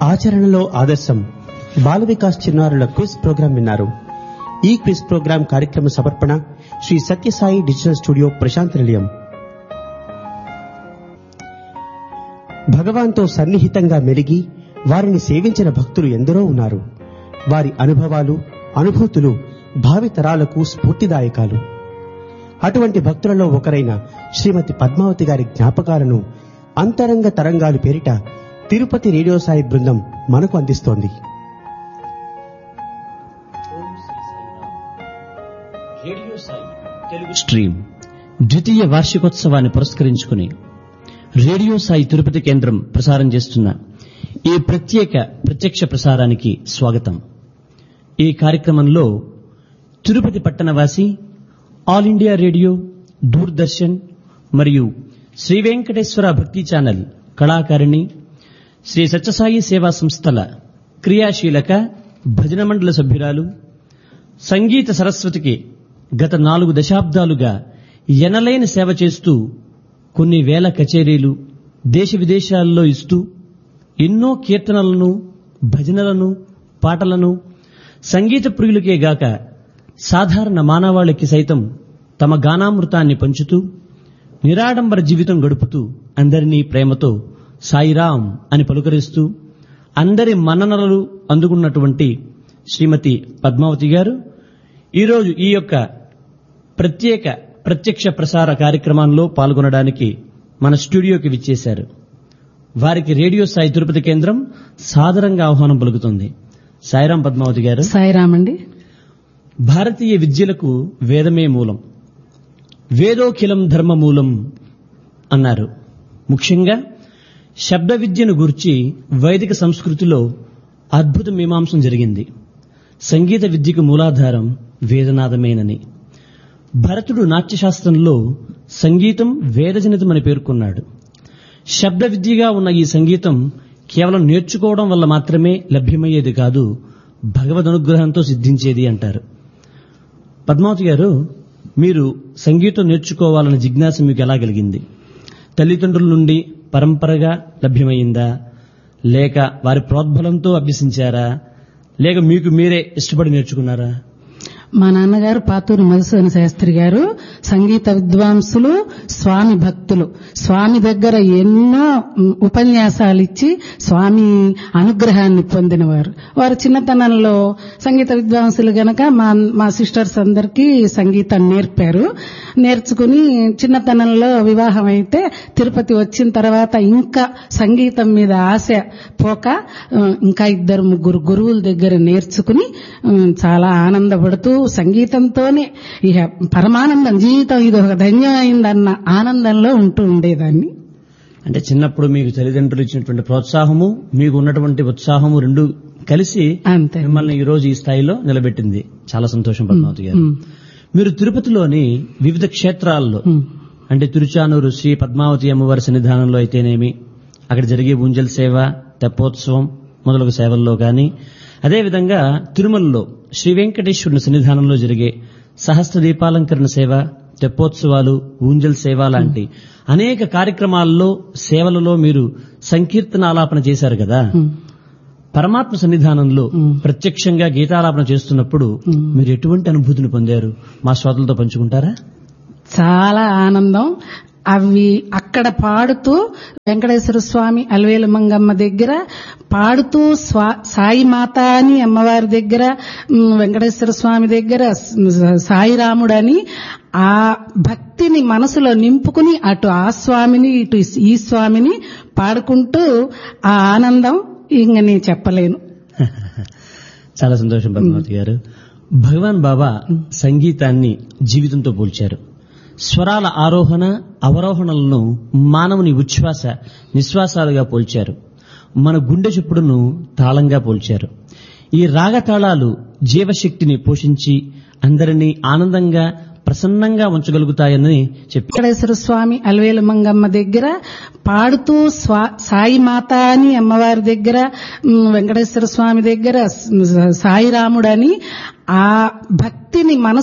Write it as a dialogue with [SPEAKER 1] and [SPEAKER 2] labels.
[SPEAKER 1] ఆచరణలో ఆదర్శం బాల వికాస్ చిన్నారుల క్విజ్ ప్రోగ్రాం విన్నారు ఈ క్విజ్ ప్రోగ్రాం కార్యక్రమ సమర్పణ శ్రీ సత్యసాయి డిజిటల్ స్టూడియో ప్రశాంత్ నిలయం భగవాన్తో సన్నిహితంగా మెలిగి వారిని సేవించిన భక్తులు ఎందరో ఉన్నారు వారి అనుభవాలు అనుభూతులు భావి తరాలకు స్ఫూర్తిదాయకాలు అటువంటి భక్తులలో ఒకరైన శ్రీమతి పద్మావతి గారి జ్ఞాపకాలను అంతరంగ తరంగాలు పేరిట తిరుపతి రేడియో సాయి బృందం మనకు అందిస్తోంది
[SPEAKER 2] రేడియో సాయి తెలుగు స్ట్రీమ్ ద్వితీయ వార్షికోత్సవాన్ని పురస్కరించుకుని రేడియో సాయి తిరుపతి కేంద్రం ప్రసారం చేస్తున్న ఈ ప్రత్యేక ప్రత్యక్ష ప్రసారానికి స్వాగతం ఈ కార్యక్రమంలో తిరుపతి పట్టణవాసి ఆల్ ఇండియా రేడియో దూరదర్శన్ మరియు శ్రీ వెంకటేశ్వర భక్తి ఛానల్ కళాకారిణి శ్రీ సత్యసాయి సేవా సంస్థల క్రియాశీలక భజన మండల సభ్యురాలు సంగీత సరస్వతికి గత నాలుగు దశాబ్దాలుగా ఎనలేని సేవ చేస్తూ కొన్ని వేల కచేరీలు దేశ విదేశాల్లో ఇస్తూ ఎన్నో కీర్తనలను భజనలను పాటలను సంగీత ప్రియులకే గాక సాధారణ మానవాళికి సైతం తమ గానామృతాన్ని పంచుతూ నిరాడంబర జీవితం గడుపుతూ అందరినీ ప్రేమతో సాయిరాం అని పలుకరిస్తూ అందరి మన్ననలు అందుకున్నటువంటి శ్రీమతి పద్మావతి గారు ఈరోజు ఈ యొక్క ప్రత్యేక ప్రత్యక్ష ప్రసార కార్యక్రమంలో పాల్గొనడానికి మన స్టూడియోకి విచ్చేశారు వారికి రేడియో సాయి తిరుపతి కేంద్రం సాదరంగా ఆహ్వానం పలుకుతుంది సాయిరాం పద్మావతి గారు
[SPEAKER 3] సాయిరామండి
[SPEAKER 2] భారతీయ విద్యలకు వేదమే మూలం వేదోఖిలం ధర్మమూలం అన్నారు ముఖ్యంగా శబ్ద విద్యను గురించి వైదిక సంస్కృతిలో అద్భుత మీమాంసం జరిగింది సంగీత విద్యకు మూలాధారం వేదనాదమేనని భరతుడు నాట్యశాస్త్రంలో సంగీతం వేదజనితమని పేర్కొన్నాడు శబ్ద విద్యగా ఉన్న ఈ సంగీతం కేవలం నేర్చుకోవడం వల్ల మాత్రమే లభ్యమయ్యేది కాదు భగవద్ అనుగ్రహంతో సిద్ధించేది అంటారు పద్మావతి గారు మీరు సంగీతం నేర్చుకోవాలన్న జిజ్ఞాస మీకు ఎలా కలిగింది తల్లిదండ్రుల నుండి పరంపరగా లభ్యమైందా లేక వారి ప్రోద్బలంతో అభ్యసించారా లేక మీకు మీరే ఇష్టపడి నేర్చుకున్నారా
[SPEAKER 3] మా నాన్నగారు పాతూరు మధుసూదన శాస్త్రి గారు సంగీత విద్వాంసులు స్వామి భక్తులు స్వామి దగ్గర ఎన్నో ఉమ్, ఉపన్యాసాలు ఇచ్చి స్వామి అనుగ్రహాన్ని పొందినవారు వారు చిన్నతనంలో సంగీత విద్వాంసులు గనక మా మా సిస్టర్స్ అందరికీ సంగీతం నేర్పారు నేర్చుకుని చిన్నతనంలో వివాహం అయితే తిరుపతి వచ్చిన తర్వాత ఇంకా సంగీతం మీద ఆశ పోక ఉమ్, ఇంకా ఇద్దరు ముగ్గురు గురువుల దగ్గర నేర్చుకుని ఉమ్, చాలా ఆనందపడుతూ సంగీతంతోనే ఇక పరమానందం జీవితం ఇది ఒక ధన్యమైందన్న ఆనందంలో ఉంటూ ఉండేదాన్ని
[SPEAKER 2] అంటే చిన్నప్పుడు మీకు తల్లిదండ్రులు ఇచ్చినటువంటి ప్రోత్సాహము మీకు ఉన్నటువంటి ఉత్సాహము రెండు కలిసి
[SPEAKER 3] అంతే
[SPEAKER 2] మిమ్మల్ని ఈ రోజు ఈ స్థాయిలో నిలబెట్టింది చాలా సంతోషం పద్మావతి గారు
[SPEAKER 3] ఉమ్,
[SPEAKER 2] మీరు తిరుపతిలోని వివిధ క్షేత్రాల్లో
[SPEAKER 3] ఉమ్,
[SPEAKER 2] అంటే తిరుచానూరు శ్రీ పద్మావతి అమ్మవారి సన్నిధానంలో అయితేనేమి అక్కడ జరిగే ఉంజల్ సేవ తెప్పోత్సవం మొదలగు సేవల్లో కానీ అదేవిధంగా తిరుమలలో శ్రీ వెంకటేశ్వరుని సన్నిధానంలో జరిగే సహస్ర దీపాలంకరణ సేవ తెప్పోత్సవాలు ఊంజల్ సేవ లాంటి అనేక కార్యక్రమాల్లో సేవలలో మీరు సంకీర్తనాలాపన చేశారు కదా
[SPEAKER 3] ఉమ్.
[SPEAKER 2] పరమాత్మ సన్నిధానంలో
[SPEAKER 3] మ్.
[SPEAKER 2] ప్రత్యక్షంగా గీతాలాపన చేస్తున్నప్పుడు
[SPEAKER 3] మ్.
[SPEAKER 2] మీరు ఎటువంటి అనుభూతిని పొందారు మా శ్రోతలతో పంచుకుంటారా
[SPEAKER 3] చాలా ఆనందం అవి అక్కడ పాడుతూ వెంకటేశ్వర స్వామి అలవేలు మంగమ్మ దగ్గర పాడుతూ స్వా- సాయి మాత అని అమ్మవారి దగ్గర ఉమ్, వెంకటేశ్వర స్వామి దగ్గర స- సాయిరాముడు అని ఆ భక్తిని మనసులో నింపుకుని అటు ఆ స్వామిని ఇటు ఈ స్వామిని పాడుకుంటూ ఆ ఆనందం ఇంక నేను చెప్పలేను
[SPEAKER 2] చాలా సంతోషం పద్మావతి గారు భగవాన్ బాబా సంగీతాన్ని జీవితంతో పోల్చారు స్వరాల ఆరోహణ అవరోహణలను మానవుని ఉచ్ఛ్వాస నిశ్వాసాలుగా పోల్చారు మన గుండె చప్పుడును తాళంగా పోల్చారు ఈ రాగతాళాలు జీవశక్తిని పోషించి అందరినీ ఆనందంగా ప్రసన్నంగా ఉంచగలుగుతాయని చెప్పి
[SPEAKER 3] వెంకటేశ్వర స్వామి అలవేలు మంగమ్మ దగ్గర పాడుతూ స్వా- సాయి మాత అని అమ్మవారి దగ్గర ఉమ్, వెంకటేశ్వర స్వామి దగ్గర స- సాయిరాముడు అని ఆ భక్తిని మనసు